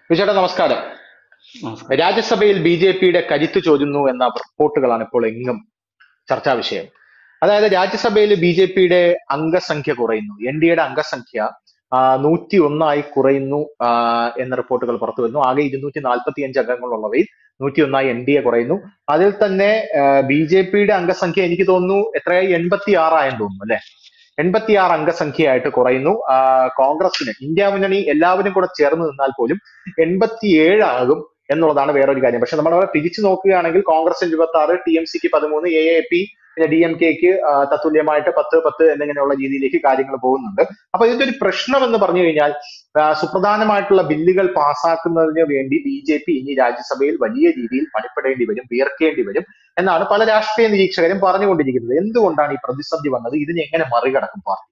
വിജയേട്ടാ നമസ്കാരം നമസ്കാരം രാജ്യസഭയിൽ ബി ജെ പിയുടെ കരുത്ത് ചോരുന്നു എന്ന റിപ്പോർട്ടുകളാണ് ഇപ്പോൾ എങ്ങും ചർച്ചാ വിഷയം അതായത് രാജ്യസഭയിൽ ബി ജെ പിയുടെ അംഗസംഖ്യ കുറയുന്നു എൻ ഡി എയുടെ അംഗസംഖ്യ നൂറ്റി ഒന്നായി കുറയുന്നു ആ, എന്ന റിപ്പോർട്ടുകൾ പുറത്തു വരുന്നു ആകെ ഇരുന്നൂറ്റി നാൽപ്പത്തി അഞ്ച് അംഗങ്ങളുള്ളവയിൽ നൂറ്റി ഒന്നായി എൻ ഡി എ കുറയുന്നു അതിൽ തന്നെ ബി ജെ പിയുടെ അംഗസംഖ്യ എനിക്ക് തോന്നുന്നു എത്രയായി എൺപത്തി ആറായെന്ന് തോന്നുന്നു അല്ലെ എൺപത്തിയാറ് അംഗസംഖ്യയായിട്ട് കുറയുന്നു ആ, കോൺഗ്രസിന് ഇന്ത്യ മുന്നണി എല്ലാവരും കൂടെ ചേർന്ന് നിന്നാൽ പോലും എൺപത്തിയേഴ് ആകും എന്നുള്ളതാണ് വേറൊരു കാര്യം പക്ഷെ നമ്മൾ അവിടെ തിരിച്ചു നോക്കുകയാണെങ്കിൽ കോൺഗ്രസിന് ഇരുപത്തി ആറ് ടി എം സിക്ക് പതിമൂന്ന് എ എ പി പിന്നെ ഡി എം കെക്ക് തത്തുല്യമായിട്ട് പത്ത് പത്ത് എന്നിങ്ങനെയുള്ള രീതിയിലേക്ക് കാര്യങ്ങൾ പോകുന്നുണ്ട് അപ്പൊ ഇതിന്റെ ഒരു പ്രശ്നം എന്ന് പറഞ്ഞു കഴിഞ്ഞാൽ ആ, സുപ്രധാനമായിട്ടുള്ള ബില്ലുകൾ പാസ്സാക്കുന്നതിന് വേണ്ടി ബി ജെ പി ഇനി രാജ്യസഭയിൽ വലിയ രീതിയിൽ പണിപ്പെടേണ്ടി വരും വിയർക്കേണ്ടി വരും എന്നാണ് പല രാഷ്ട്രീയ നിരീക്ഷകരും പറഞ്ഞുകൊണ്ടിരിക്കുന്നത് എന്തുകൊണ്ടാണ് ഈ പ്രതിസന്ധി വന്നത് ഇതിനെ എങ്ങനെ മറികടക്കും പാർട്ടി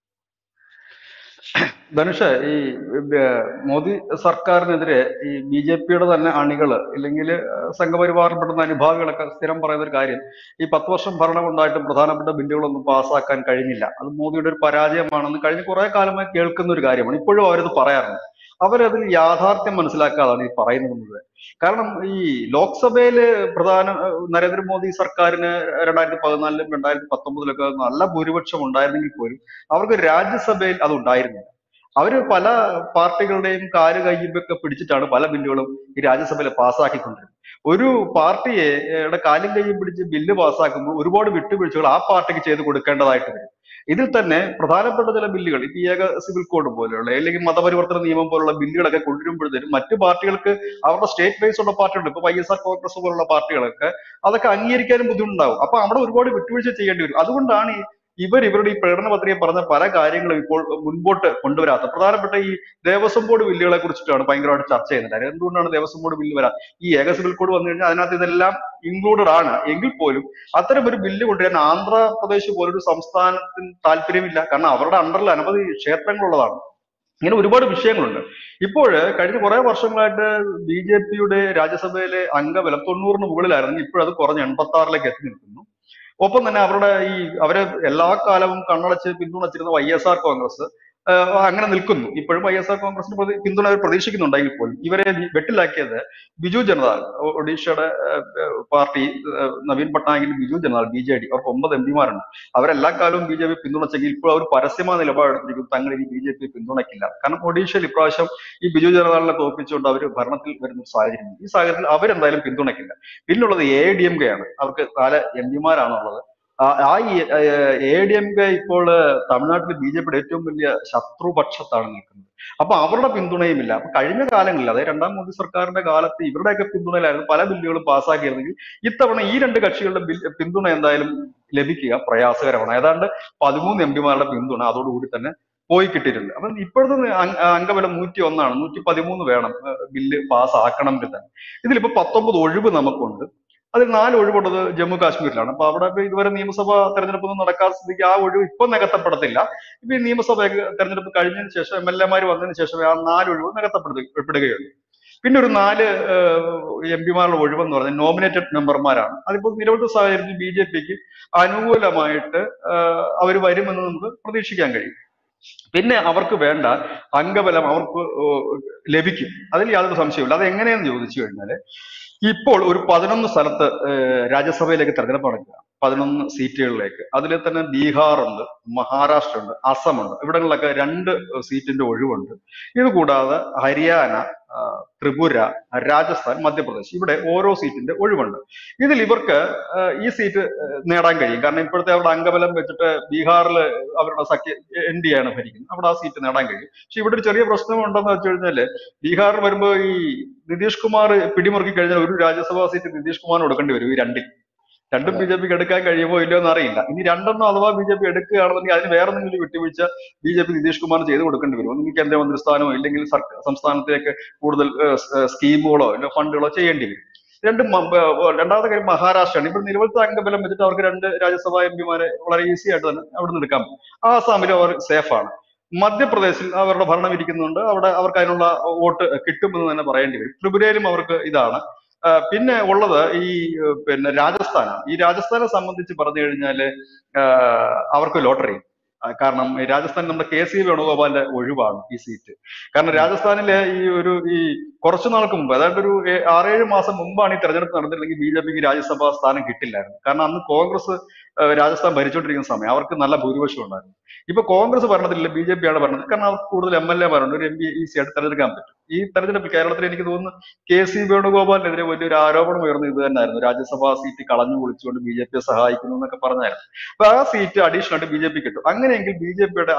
ധനുഷ് ഈ ഏർ, മോദി സർക്കാരിനെതിരെ ഈ ബി ജെ പിയുടെ തന്നെ അണികള് ഇല്ലെങ്കിൽ സംഘപരിവാറിൽപ്പെടുന്ന അനുഭാവികളൊക്കെ സ്ഥിരം പറയുന്ന ഒരു കാര്യം ഈ പത്ത് വർഷം ഭരണം ഉണ്ടായിട്ടും പ്രധാനപ്പെട്ട ബില്ലുകളൊന്നും പാസ്സാക്കാൻ കഴിഞ്ഞില്ല അത് മോദിയുടെ ഒരു പരാജയമാണെന്ന് കഴിഞ്ഞ കുറെ കാലമായി കേൾക്കുന്ന ഒരു കാര്യമാണ് ഇപ്പോഴും അവരത് പറയാറുണ്ട് അവരതിൽ യാഥാർത്ഥ്യം മനസ്സിലാക്കാതാണ് ഈ പറയുന്നത് മുഴുവൻ കാരണം ഈ ലോക്സഭയില് പ്രധാന ഏർ, നരേന്ദ്രമോദി സർക്കാരിന് രണ്ടായിരത്തി പതിനാലിലും രണ്ടായിരത്തി പത്തൊമ്പതിലൊക്കെ നല്ല ഭൂരിപക്ഷം ഉണ്ടായിരുന്നെങ്കിൽ പോലും അവർക്ക് രാജ്യസഭയിൽ അത് ഉണ്ടായിരുന്നില്ല അവര് പല പാർട്ടികളുടെയും കാല് കയ്യൊക്കെ പിടിച്ചിട്ടാണ് പല ബില്ലുകളും ഈ രാജ്യസഭയിൽ പാസ്സാക്കിക്കൊണ്ടിരുന്നത് ഒരു പാർട്ടിയെ യുടെ കാലും കയ്യും പിടിച്ച് ബില്ല് പാസ്സാക്കുമ്പോൾ ഒരുപാട് വിട്ടുവീഴ്ചകൾ ആ പാർട്ടിക്ക് ചെയ്ത് കൊടുക്കേണ്ടതായിട്ട് വരും ഇതിൽ തന്നെ പ്രധാനപ്പെട്ട ചില ബില്ലുകൾ ഇപ്പൊ ഈ ഏക സിവിൽ കോഡ് പോലെയുള്ള അല്ലെങ്കിൽ മതപരിവർത്തന നിയമം പോലുള്ള ബില്ലുകളൊക്കെ കൊണ്ടുവരുമ്പോഴത്തേനും മറ്റു പാർട്ടികൾക്ക് അവരുടെ സ്റ്റേറ്റ് ബേസ് ഉള്ള പാർട്ടിയുണ്ട് ഇപ്പൊ വൈ എസ് ആർ കോൺഗ്രസ് പോലുള്ള പാർട്ടികളൊക്കെ അതൊക്കെ അംഗീകരിക്കാനും ബുദ്ധിമുട്ടുണ്ടാവും അപ്പൊ അവിടെ ഒരുപാട് വിട്ടുവീഴ്ച ചെയ്യേണ്ടി വരും അതുകൊണ്ടാണ് ഈ ഇവർ ഇവരുടെ ഈ പ്രകടന പത്രിക പറഞ്ഞ പല കാര്യങ്ങളും ഇപ്പോൾ മുൻപോട്ട് കൊണ്ടുവരാത്തത് പ്രധാനപ്പെട്ട ഈ ദേവസ്വം ബോർഡ് ബില്ലുകളെ കുറിച്ചിട്ടാണ് ഭയങ്കരമായിട്ട് ചർച്ച ചെയ്യുന്നത് കാര്യം എന്തുകൊണ്ടാണ് ദേവസ്വം ബോർഡ് ബില്ല് വരാ ഈ ഏക സിവിൽ കോഡ് വന്നു കഴിഞ്ഞാൽ അതിനകത്ത് ഇതെല്ലാം ഇൻക്ലൂഡഡ് ആണ് എങ്കിൽ പോലും അത്തരം ഒരു ബില്ല് കൊണ്ടുവരാൻ ആന്ധ്രാപ്രദേശ് പോലൊരു സംസ്ഥാനത്തിന് താല്പര്യമില്ല കാരണം അവരുടെ അണ്ടറിൽ അനവധി ക്ഷേത്രങ്ങളുള്ളതാണ് ഇങ്ങനെ ഒരുപാട് വിഷയങ്ങളുണ്ട് ഇപ്പോൾ കഴിഞ്ഞ കുറെ വർഷങ്ങളായിട്ട് ബി ജെ പിയുടെ രാജ്യസഭയിലെ അംഗബലം തൊണ്ണൂറിന് മുകളിലായിരുന്നു ഇപ്പോഴത് കുറഞ്ഞ് എൺപത്തി ആറിലേക്ക് എത്തി നിൽക്കുന്നു ഒപ്പം തന്നെ അവരുടെ ഈ അവരെ എല്ലാ കാലവും കണ്ണടച്ച് പിന്തുണച്ചിരുന്ന വൈ എസ് ആർ കോൺഗ്രസ് ആഹ് അങ്ങനെ നിൽക്കുന്നു ഇപ്പോഴും വൈ എസ് ആർ കോൺഗ്രസിന് പ്രതി പിന്തുണ അവർ പ്രതീക്ഷിക്കുന്നുണ്ടെങ്കിൽ പോലും ഇവരെ വെട്ടിലാക്കിയത് ബിജു ജനതാൾ ഒ- ഒഡീഷയുടെ ആഹ് പാർട്ടി ആഹ് നവീൻ പട്നായിക്കിന്റെ Biju Janata Dal B J D അവർക്ക് ഒമ്പത് എം പിമാരുണ്ട് അവരെല്ലാ കാലവും ബി ജെ പി പിന്തുണച്ചെങ്കിൽ ഇപ്പോൾ അവർ പരസ്യമായ നിലപാടെടുത്തിരിക്കും തങ്ങൾ ഇനി ബി ജെ പി പിന്തുണയ്ക്കില്ല കാരണം ഒഡീഷയിൽ ഇപ്രാവശ്യം ഈ ബിജു ജനതാളിനെ തോൽപ്പിച്ചുകൊണ്ട് അവർ ഭരണത്തിൽ വരുന്ന ഒരു സാഹചര്യം ഈ സാഹചര്യത്തിൽ അവരെന്തായാലും പിന്തുണയ്ക്കില്ല പിന്നുള്ളത് എ ഡി എം കെ ആണ് അവർക്ക് നാല് എം പിമാരാണുള്ളത് ആ- ആ എ ഡി എം കെ ഇപ്പോൾ തമിഴ്നാട്ടിൽ ബി ജെ പിയുടെ ഏറ്റവും വലിയ ശത്രുപക്ഷത്താണ് നിൽക്കുന്നത് അപ്പൊ അവരുടെ പിന്തുണയുമില്ല അപ്പൊ കഴിഞ്ഞ കാലങ്ങളിൽ അതായത് രണ്ടാം മോദി സർക്കാരിന്റെ കാലത്ത് ഇവരുടെയൊക്കെ പിന്തുണയിലായിരുന്നു പല ബില്ലുകളും പാസ്സാക്കിയിരുന്നെങ്കിൽ ഇത്തവണ ഈ രണ്ട് കക്ഷികളുടെ ബിൽ- പിന്തുണ എന്തായാലും ലഭിക്കുക പ്രയാസകരമാണ് ഏതാണ്ട് പതിമൂന്ന് എം പിമാരുടെ പിന്തുണ അതോടുകൂടി തന്നെ പോയി കിട്ടിയിട്ടുണ്ട് അപ്പൊ ഇപ്പോഴത്തെ അംഗ- അംഗബലം നൂറ്റി ഒന്നാണ് നൂറ്റി പതിമൂന്ന് വേണം ഏഹ് ബില്ല് പാസ്സാക്കണമെങ്കിൽ തന്നെ ഇതിലിപ്പോ പത്തൊമ്പത് ഒഴിവ് നമുക്കുണ്ട് അതിൽ നാല് ഒഴിവുള്ളത് ജമ്മു കാശ്മീരിലാണ് അപ്പൊ അവിടെ ഇപ്പൊ ഇതുവരെ നിയമസഭാ തെരഞ്ഞെടുപ്പൊന്നും നടക്കാത്ത സ്ഥിതിക്ക് ആ ഒഴിവ് ഇപ്പൊ നികത്തപ്പെടത്തില്ല ഇപ്പൊ ഈ നിയമസഭ തെരഞ്ഞെടുപ്പ് കഴിഞ്ഞതിന് ശേഷം എം എൽ എമാർ വന്നതിന് ശേഷമേ ആ നാല് ഒഴിവ് നികത്തപ്പെടുകയുള്ളൂ പിന്നെ ഒരു നാല് എം പിമാരുടെ ഒഴിവെന്ന് പറഞ്ഞാൽ നോമിനേറ്റഡ് മെമ്പർമാരാണ് അതിപ്പോ നിരവധി സാഹചര്യത്തിൽ ബി ജെ പിക്ക് അനുകൂലമായിട്ട് അവർ വരുമെന്ന് നമുക്ക് പ്രതീക്ഷിക്കാൻ കഴിയും പിന്നെ അവർക്ക് വേണ്ട അംഗബലം അവർക്ക് ഏഹ് ലഭിക്കും അതിൽ യാതൊരു സംശയമില്ല അത് എങ്ങനെയെന്ന് ചോദിച്ചു കഴിഞ്ഞാല് ഇപ്പോൾ ഒരു പതിനൊന്ന് സ്ഥലത്ത് ഏഹ് രാജ്യസഭയിലേക്ക് തെരഞ്ഞെടുപ്പ് നടക്കുക പതിനൊന്ന് സീറ്റുകളിലേക്ക് അതിൽ തന്നെ ബീഹാർ ഉണ്ട് മഹാരാഷ്ട്ര ഉണ്ട് അസം ഉണ്ട് ഇവിടങ്ങളിലൊക്കെ രണ്ട് സീറ്റിന്റെ ഒഴിവുണ്ട് ഇത് കൂടാതെ ഹരിയാന ആ, ത്രിപുര രാജസ്ഥാൻ മധ്യപ്രദേശ് ഇവിടെ ഓരോ സീറ്റിന്റെ ഒഴിവുണ്ട് ഇതിൽ ഇവർക്ക് ആ, ഈ സീറ്റ് ആ, നേടാൻ കഴിയും കാരണം ഇപ്പോഴത്തെ അവരുടെ അംഗബലം വെച്ചിട്ട് ബീഹാറിൽ അവരുടെ സഖ്യ എൻ ഡി ആണ് ഭരിക്കുന്നത് അവിടെ ആ സീറ്റ് നേടാൻ കഴിയും പക്ഷെ ഇവിടെ ഒരു ചെറിയ പ്രശ്നം ഉണ്ടെന്ന് വെച്ച് കഴിഞ്ഞാല് ബീഹാറിൽ വരുമ്പോ ഈ നിതീഷ് കുമാർ പിടിമുറുക്കി കഴിഞ്ഞാൽ ഒരു രാജ്യസഭാ സീറ്റ് നിതീഷ് കുമാറിന് കൊടുക്കേണ്ടി വരും ഈ രണ്ടിൽ രണ്ടും ബി ജെ പിക്ക് എടുക്കാൻ കഴിയുമോ ഇല്ലയോ എന്ന് അറിയില്ല ഇനി രണ്ടെണ്ണം അഥവാ ബി ജെ പി എടുക്കുകയാണെന്നുണ്ടെങ്കിൽ അതിന് വേറെ എന്തെങ്കിലും വിട്ടുവീഴ്ച ബി ജെ പി നിതീഷ് കുമാറിന് ചെയ്ത് കൊടുക്കേണ്ടി വരും ഒന്നുകിൽ കേന്ദ്രമന്ത്രി സ്ഥാനമോ ഇല്ലെങ്കിൽ സർക്കാർ സംസ്ഥാനത്തേക്ക് കൂടുതൽ ഏഹ്, സ്- ഏഹ്, സ്കീമുകളോ അല്ലെങ്കിൽ ഫണ്ടുകളോ ചെയ്യേണ്ടി വരും രണ്ട് മ- ബ- ബ- രണ്ടാമത്തെ കാര്യം മഹാരാഷ്ട്രയാണ് ഇപ്പോൾ നിരവധി അംഗബലം വെച്ചിട്ട് അവർക്ക് രണ്ട് രാജ്യസഭാ എം പിമാരെ വളരെ ഈസി ആയിട്ട് തന്നെ അവിടെ നിന്ന് എടുക്കാൻ പറ്റും ആസാമിലും അവർ സേഫ് ആണ് മധ്യപ്രദേശിൽ അവരുടെ ഭരണം ഇരിക്കുന്നുണ്ട് അവിടെ അവർക്ക് അതിനുള്ള വോട്ട് കിട്ടുമെന്ന് തന്നെ പറയേണ്ടി വരും ത്രിപുരയിലും അവർക്ക് ഇതാണ് ആ, പിന്നെ ഉള്ളത് ഈ ഏഹ്, പിന്നെ രാജസ്ഥാനാണ് ഈ രാജസ്ഥാനെ സംബന്ധിച്ച് പറഞ്ഞു കഴിഞ്ഞാല് ആ, അവർക്ക് ലോട്ടറി ആ, കാരണം ഈ രാജസ്ഥാൻ നമ്മുടെ കെ സി വേണുഗോപാലിന്റെ ഒഴിവാണ് ഈ സീറ്റ് കാരണം രാജസ്ഥാനിലെ ഈ ഒരു ഈ കുറച്ചു നാൾക്ക് മുമ്പ് അതായത് ഒരു ഏ- ആറേഴ് മാസം മുമ്പാണ് ഈ തെരഞ്ഞെടുപ്പ് നടന്നിട്ടുണ്ടെങ്കിൽ ബി ജെ പിക്ക് രാജ്യസഭാ സ്ഥാനം കിട്ടില്ലായിരുന്നു കാരണം അന്ന് കോൺഗ്രസ് ഏഹ്, രാജസ്ഥാൻ ഭരിച്ചുകൊണ്ടിരിക്കുന്ന സമയം അവർക്ക് നല്ല ഭൂരിപക്ഷം ഉണ്ടായിരുന്നു ഇപ്പൊ കോൺഗ്രസ് ഭരണത്തിലില്ല ബി ജെ പി ആണ് ഭരണത്തിൽ കാരണം അവർക്ക് കൂടുതൽ എം എൽ എമാരുണ്ട് ഒരു എം പി ഈസി ആയിട്ട് തെരഞ്ഞെടുക്കാൻ പറ്റും ഈ തെരഞ്ഞെടുപ്പിൽ കേരളത്തിൽ എനിക്ക് തോന്നുന്നു കെ സി വേണുഗോപാലിനെതിരെ വലിയൊരു ആരോപണം ഉയർന്നത് ഇത് തന്നെയായിരുന്നു രാജ്യസഭാ സീറ്റ് കളഞ്ഞു കുളിച്ചുകൊണ്ട് ബി ജെ പിയെ സഹായിക്കുന്നു എന്നൊക്കെ പറഞ്ഞായിരുന്നു അപ്പൊ ആ സീറ്റ് അഡീഷണൽ ആയിട്ട് ബി ജെ പി കിട്ടും അങ്ങനെയെങ്കിൽ ബി ജെ പിയുടെ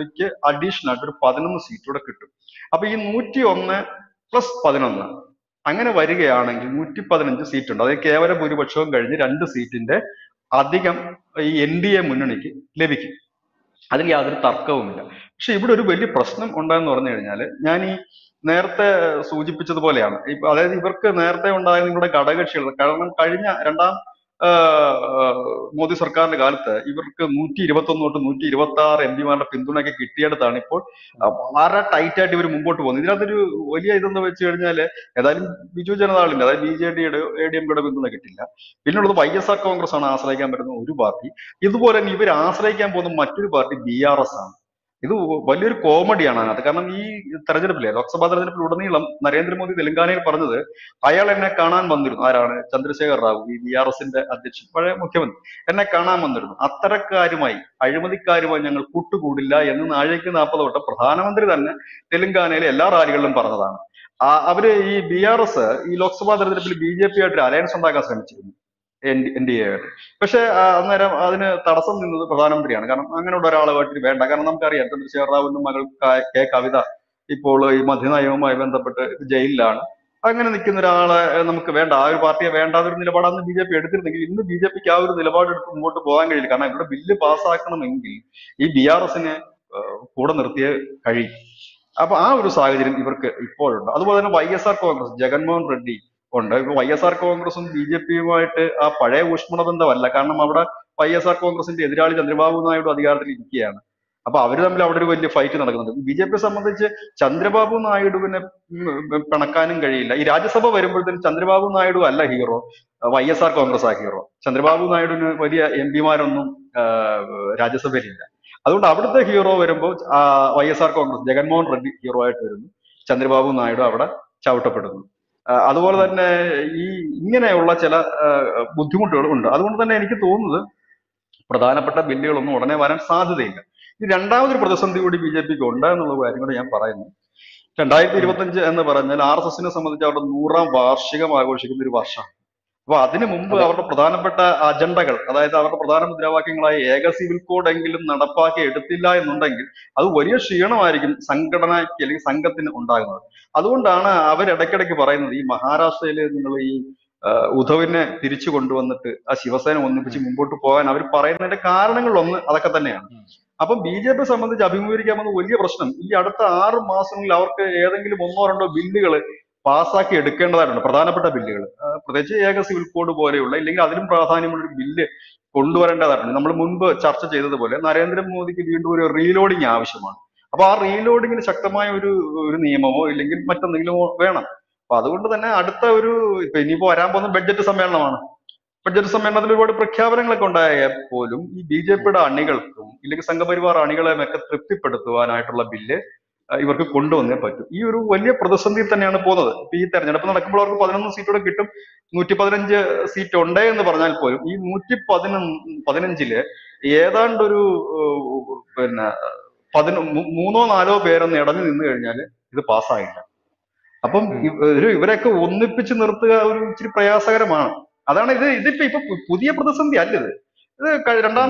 അഡീഷണൽ ആയിട്ട് ഒരു പതിനൊന്ന് സീറ്റ് കൂടെ കിട്ടും അപ്പൊ ഈ നൂറ്റി ഒന്ന് പ്ലസ് പതിനൊന്ന് അങ്ങനെ വരികയാണെങ്കിൽ നൂറ്റി പതിനഞ്ച് സീറ്റ് ഉണ്ട് അതായത് കേവല ഭൂരിപക്ഷവും കഴിഞ്ഞ് രണ്ട് സീറ്റിന്റെ അധികം ഈ എൻ ഡി എ മുന്നണിക്ക് ലഭിക്കും അതിൽ യാതൊരു തർക്കവുമില്ല പക്ഷെ ഇവിടെ ഒരു വലിയ പ്രശ്നം ഉണ്ടെന്ന് പറഞ്ഞു കഴിഞ്ഞാൽ ഞാൻ ഈ നേരത്തെ സൂചിപ്പിച്ചതുപോലെയാണ് ഇപ്പൊ അതായത് ഇവർക്ക് നേരത്തെ ഉണ്ടായിരുന്ന ഇവിടെ ഘടകകക്ഷികൾ കാരണം കഴിഞ്ഞ രണ്ടാം ആ, ആ, മോദി സർക്കാരിന്റെ കാലത്ത് ഇവർക്ക് നൂറ്റി ഇരുപത്തി ഒന്ന് തൊട്ട് നൂറ്റി ഇരുപത്തി ആറ് എം പിമാരുടെ പിന്തുണയൊക്കെ കിട്ടിയെടുത്താണ് ഇപ്പോൾ ആ, വളരെ ടൈറ്റ് ആയിട്ട് ഇവർ മുമ്പോട്ട് പോകുന്നത് ഇതിനകത്തൊരു വലിയ ഇതെന്ന് വെച്ച് കഴിഞ്ഞാൽ ഏതായാലും ബിജു ജനതാളിന്റെ അതായത് ബി ജെ ഡിയുടെ എ ഡി എം കെയുടെ പിന്തുണ കിട്ടില്ല പിന്നുള്ളത് വൈ എസ് ആർ കോൺഗ്രസ് ആണ് ആശ്രയിക്കാൻ പറ്റുന്ന ഒരു പാർട്ടി ഇതുപോലെ തന്നെ ഇവർ ആശ്രയിക്കാൻ പോകുന്ന മറ്റൊരു പാർട്ടി ബി ആർ എസ് ആണ് ഇത് വലിയൊരു കോമഡിയാണ് അതിനകത്ത് കാരണം ഈ തെരഞ്ഞെടുപ്പിലെ ലോക്സഭാ തെരഞ്ഞെടുപ്പിൽ ഉടനീളം നരേന്ദ്രമോദി തെലങ്കാനയിൽ പറഞ്ഞത് അയാൾ എന്നെ കാണാൻ വന്നിരുന്നു ആരാണ് ചന്ദ്രശേഖർ റാവു ഈ ബി ആർ എസിന്റെ അധ്യക്ഷൻ പഴയ മുഖ്യമന്ത്രി എന്നെ കാണാൻ വന്നിരുന്നു അത്തരക്കാരുമായി അഴിമതിക്കാരുമായി ഞങ്ങൾ കൂട്ടുകൂടില്ല എന്ന് നാഴേക്ക് നാൽപ്പത് വട്ടം പ്രധാനമന്ത്രി തന്നെ തെലങ്കാനയിലെ എല്ലാ റാലികളിലും പറഞ്ഞതാണ് ആ, അവര് ഈ ബി ആർ എസ് ഈ ലോക്സഭാ തെരഞ്ഞെടുപ്പിൽ ബി ജെ പി ആയിട്ട് ഒരു അലയൻസ് ഉണ്ടാക്കാൻ ശ്രമിച്ചിരുന്നു എൻ ഡി എ ആയിട്ട് പക്ഷെ ആ, അന്നേരം അതിന് തടസ്സം നിന്നത് പ്രധാനമന്ത്രിയാണ് കാരണം അങ്ങനെയുള്ള ഒരാളുമായിട്ട് വേണ്ട കാരണം നമുക്കറിയാം ചന്ദ്രശേഖർ റാവുവിന്റെ മകൾ ക- കെ കവിത ഇപ്പോൾ ഈ മദ്യനയവുമായി ബന്ധപ്പെട്ട് ജയിലിലാണ് അങ്ങനെ നിൽക്കുന്ന ഒരാളെ നമുക്ക് വേണ്ട ആ ഒരു പാർട്ടിയെ വേണ്ടാത്ത ഒരു നിലപാടാണ് ബി ജെ പി എടുത്തിരുന്നെങ്കിൽ ഇന്ന് ബി ജെ പിക്ക് ആ ഒരു നിലപാടെടുത്ത് മുമ്പോട്ട് പോകാൻ കഴിയില്ല കാരണം ഇവിടെ ബില്ല് പാസ്സാക്കണമെങ്കിൽ ഈ ബി ആർ എസിനെ കൂടെ നിർത്തിയേ കഴിയും അപ്പൊ ആ ഒരു സാഹചര്യം ഇവർക്ക് ഇപ്പോഴുണ്ട് അതുപോലെ തന്നെ Y S R Congress Jaganmohan Reddy ഉണ്ട് ഇപ്പൊ വൈ എസ് ആർ കോൺഗ്രസും ബി ജെ പിയുമായിട്ട് ആ പഴയ ഊഷ്മള ബന്ധമല്ല കാരണം അവിടെ വൈ എസ് ആർ കോൺഗ്രസിന്റെ എതിരാളി ചന്ദ്രബാബു നായിഡു അധികാരത്തിൽ ഇരിക്കുകയാണ് അപ്പൊ അവര് തമ്മിൽ അവിടെ ഒരു വലിയ ഫൈറ്റ് നടക്കുന്നുണ്ട് ബി ജെ പിയെ സംബന്ധിച്ച് ചന്ദ്രബാബു നായിഡുവിനെ ഉം, ഉം, പിണക്കാനും കഴിയില്ല ഈ രാജ്യസഭ വരുമ്പോഴത്തേനും ചന്ദ്രബാബു നായിഡു അല്ല hero Y S R Congress ആ ഹീറോ ചന്ദ്രബാബു നായിഡുവിന് വലിയ എം പിമാരൊന്നും രാജ്യസഭയിലില്ല അതുകൊണ്ട് അവിടുത്തെ ഹീറോ വരുമ്പോൾ Y S R Congress Jaganmohan Reddy hero ആയിട്ട് വരുന്നു ചന്ദ്രബാബു നായിഡു അവിടെ ചവിട്ടപ്പെടുന്നു ആ, അതുപോലെ തന്നെ ഈ ഇങ്ങനെയുള്ള ചില ആ, ബുദ്ധിമുട്ടുകൾ ഉണ്ട് അതുകൊണ്ട് തന്നെ എനിക്ക് തോന്നുന്നത് പ്രധാനപ്പെട്ട ബില്ലുകളൊന്നും ഉടനെ വരാൻ സാധ്യതയില്ല ഈ രണ്ടാമതൊരു പ്രതിസന്ധി കൂടി ബി ജെ പിക്ക് ഉണ്ട് എന്നുള്ള കാര്യം കൂടി ഞാൻ പറയുന്നു രണ്ടായിരത്തി ഇരുപത്തഞ്ച് എന്ന് പറഞ്ഞാൽ ആർ എസ് എസിനെ സംബന്ധിച്ച് അവരുടെ നൂറാം വാർഷികം ആഘോഷിക്കുന്ന ഒരു വർഷം അപ്പൊ അതിനു മുമ്പ് അതെ. അവരുടെ പ്രധാനപ്പെട്ട അജണ്ടകൾ അതായത് അവരുടെ പ്രധാന മുദ്രാവാക്യങ്ങളായ ഏക സിവിൽ കോഡ് എങ്കിലും നടപ്പാക്കി എടുത്തില്ല എന്നുണ്ടെങ്കിൽ അത് വലിയ ക്ഷീണമായിരിക്കും സംഘടനയ്ക്ക് അല്ലെങ്കിൽ സംഘത്തിന് ഉണ്ടാകുന്നത് അതുകൊണ്ടാണ് അവരിടയ്ക്കിടയ്ക്ക് പറയുന്നത് ഈ മഹാരാഷ്ട്രയിൽ നിങ്ങൾ ഈ ആ, ഉദ്ധവിനെ തിരിച്ചു കൊണ്ടുവന്നിട്ട് ആ ശിവസേന ഒന്നിപ്പിച്ച് മുമ്പോട്ട് പോകാൻ അവർ പറയുന്നതിന്റെ കാരണങ്ങളൊന്ന് അതൊക്കെ തന്നെയാണ് ഉം. അപ്പൊ ബി ജെ പി സംബന്ധിച്ച് അഭിമുഖീകരിക്കാമെന്ന വലിയ പ്രശ്നം ഈ അടുത്ത ആറ് മാസങ്ങളിൽ അവർക്ക് ഏതെങ്കിലും ഒന്നോ രണ്ടോ ബില്ലുകൾ പാസ്സാക്കി എടുക്കേണ്ടതായിട്ടുണ്ട് പ്രധാനപ്പെട്ട ബില്ലുകൾ പ്രത്യേകിച്ച് ഏക സിവിൽ കോഡ് പോലെയുള്ള ഇല്ലെങ്കിൽ അതിലും പ്രാധാന്യമുള്ള ഒരു ബില്ല് കൊണ്ടുവരേണ്ടതായിട്ടുണ്ട് നമ്മൾ മുൻപ് ചർച്ച ചെയ്തതുപോലെ നരേന്ദ്രമോദിക്ക് വീണ്ടും ഒരു റീലോഡിങ് ആവശ്യമാണ് അപ്പൊ ആ റീലോഡിങ്ങിന് ശക്തമായ ഒരു ഒരു നിയമമോ ഇല്ലെങ്കിൽ മറ്റെന്തെങ്കിലുമോ വേണം അപ്പൊ അതുകൊണ്ട് തന്നെ അടുത്ത ഒരു ഇപ്പൊ ഇനിയിപ്പോ വരാൻ പോകുന്ന ബഡ്ജറ്റ് സമ്മേളനമാണ് ബഡ്ജറ്റ് സമ്മേളനത്തിൽ ഒരുപാട് പ്രഖ്യാപനങ്ങളൊക്കെ ഉണ്ടായാൽ പോലും ഈ ബി ജെ പിയുടെ അണികൾക്കും ഇല്ലെങ്കിൽ സംഘപരിവാർ അണികളെയും ഒക്കെ തൃപ്തിപ്പെടുത്തുവാനായിട്ടുള്ള ബില്ല് അഹ് ഇവർക്ക് കൊണ്ടുവന്നേ പറ്റും ഈ ഒരു വലിയ പ്രതിസന്ധിയിൽ തന്നെയാണ് പോകുന്നത് ഇപ്പൊ ഈ തെരഞ്ഞെടുപ്പ് നടക്കുമ്പോൾ അവർക്ക് പതിനൊന്ന് സീറ്റോടെ കിട്ടും നൂറ്റി പതിനഞ്ച് സീറ്റ് ഉണ്ട് എന്ന് പറഞ്ഞാൽ പോലും ഈ നൂറ്റി പതിനൊന്ന് പതിനഞ്ചില് ഏതാണ്ട് ഒരു ഏഹ്, പിന്നെ പതിനൊ മൂ- മൂന്നോ നാലോ പേരൊന്ന് ഇടഞ്ഞു നിന്ന് കഴിഞ്ഞാൽ ഇത് പാസ്സാകില്ല അപ്പം ഉം. ഇവര് ഇവരെയൊക്കെ ഒന്നിപ്പിച്ച് നിർത്തുക ഒരു ഇച്ചിരി പ്രയാസകരമാണ് അതാണ് ഇത് ഇതിപ്പോ ഇപ്പൊ പു- പുതിയ പ്രതിസന്ധി അല്ല ഇത് ഇത് ക- രണ്ടാം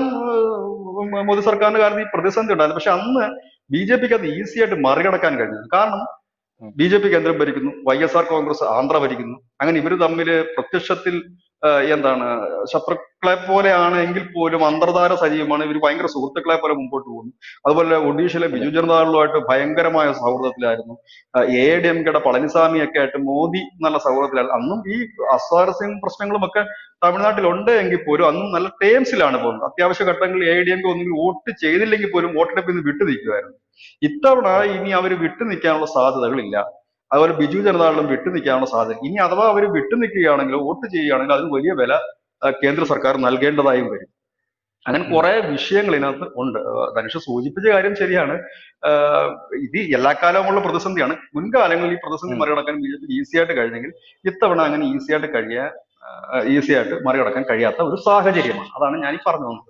ഏഹ്, മോദി സർക്കാരിന്റെ കാലത്ത് ഈ പ്രതിസന്ധി ഉണ്ടായിരുന്നു പക്ഷെ അന്ന് ബി ജെ പിക്ക് അത് ഈസി ആയിട്ട് മറികടക്കാൻ കഴിഞ്ഞത് കാരണം ഉം. ബി ജെ പി കേന്ദ്രം ഭരിക്കുന്നു Y S R Congress Andhra ഭരിക്കുന്നു അങ്ങനെ ഇവര് തമ്മിൽ പ്രത്യക്ഷത്തിൽ ആ, എന്താണ് ശത്രുക്കളെ പോലെയാണ് എങ്കിൽ പോലും അന്തർധാര സജീവമാണ് ഇവർ ഭയങ്കര സുഹൃത്തുക്കളെ പോലെ മുമ്പോട്ട് പോകുന്നു അതുപോലെ ഒഡീഷയിലെ ബിജു ജനതാദളുമായിട്ട് ഭയങ്കരമായ സൗഹൃദത്തിലായിരുന്നു എ ഡി എം കെയുടെ പളനിസ്വാമി ഒക്കെ ആയിട്ട് മോദി നല്ല സൗഹൃദത്തിലായിരുന്നു അന്നും ഈ അസ്വാരസ്യം പ്രശ്നങ്ങളും ഒക്കെ തമിഴ്നാട്ടിൽ ഉണ്ട് എങ്കിൽ പോലും അന്നും നല്ല ടേംസിലാണ് പോകുന്നത് അത്യാവശ്യ ഘട്ടങ്ങളിൽ എ ഡി എം കെ ഒന്നുകിൽ വോട്ട് ചെയ്തില്ലെങ്കിൽ പോലും വോട്ടെടുപ്പിൽ നിന്ന് വിട്ടു നിൽക്കുമായിരുന്നു ഇത്തവണ ഇനി അവർ വിട്ടു നിൽക്കാനുള്ള സാധ്യതകളില്ല അതുപോലെ ബിജു ജനതാദളും വിട്ടു നിൽക്കാനുള്ള സാധ്യത ഇനി അഥവാ അവർ വിട്ടു നിൽക്കുകയാണെങ്കിൽ വോട്ട് ചെയ്യുകയാണെങ്കിൽ അതിന് വലിയ വില ആ, കേന്ദ്ര സർക്കാർ നൽകേണ്ടതായും വരും അങ്ങനെ ഉം. കുറെ വിഷയങ്ങൾ ഇതിനകത്ത് ഉണ്ട് ഏഹ് ധനുഷ് സൂചിപ്പിച്ച കാര്യം ശരിയാണ് ഏഹ് ഇത് എല്ലാ കാലവുമുള്ള പ്രതിസന്ധിയാണ് മുൻകാലങ്ങളിൽ ഈ പ്രതിസന്ധി ഉം. മറികടക്കാൻ ബി ജെ പി ഈസി ആയിട്ട് കഴിഞ്ഞെങ്കിൽ ഇത്തവണ അങ്ങനെ ഈസി ആയിട്ട് കഴിയാൻ ഈസി ആയിട്ട് മറികടക്കാൻ കഴിയാത്ത ഒരു സാഹചര്യമാണ് അതാണ് ഞാൻ ഈ പറഞ്ഞു വന്നത്